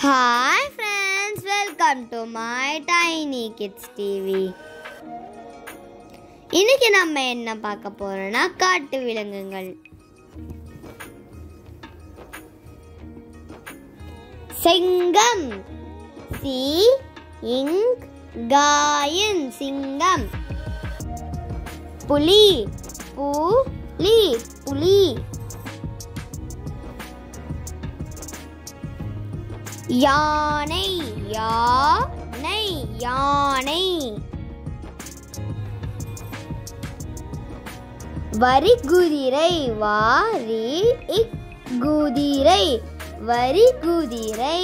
Hi friends welcome to my tiny kids TV இன்னைக்கு நம்ம என்ன பார்க்க போறோம்னா காட்டு விலங்குகள் சிங்கம் சி இங் காயின் சிங்கம் புலி புலி புலி யானை யானை யானை வரி குதிரை வாரி இக் குதிரை வரி குதிரை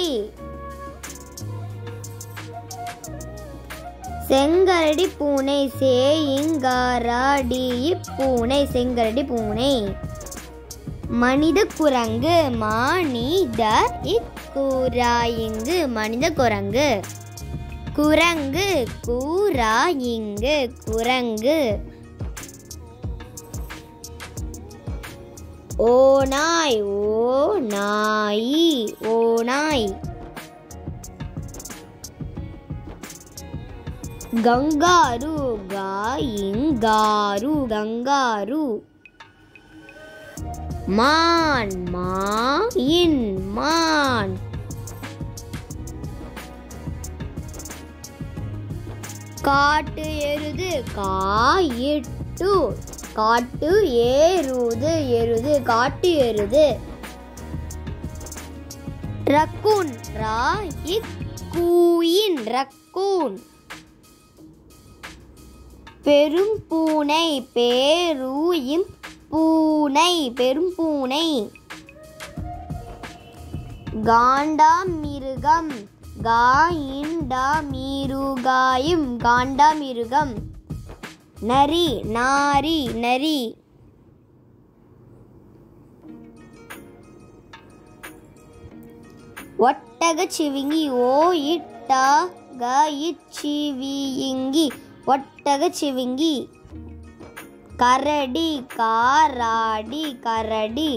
செங்கரடி பூனை சேயிங்காராடி பூனை செங்கரடி பூனை மனித குரங்கு மானித இக்குராயிங்கு மனித குரங்கு குரங்கு கூராயிங்கு குரங்கு ஓ நாய் ஓ நாயி ஓ நாய் கங்காரு காயிங்காரு கங்காரு மான் மாயின் மான் காட்டு எருது காயிட்டு காட்டு ஏறுது எருது காட்டு எருது ரக்கூன் ரா கூயின் ரக்கூன் பெரும் பூனை பேரூயும் பூனை பெரும் பூனை காண்டாமிருகம் காயிண்டாமிருகாயும் காண்டாமிருகம் நரி நாரி நரி ஒட்டக சிவிங்கி ஓ இட்டாக இச்சிவியிங்கி ஒட்டக சிவிங்கி கரடி காராடி கரடி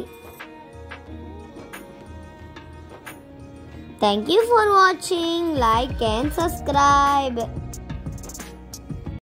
Thank you for watching. Like and subscribe.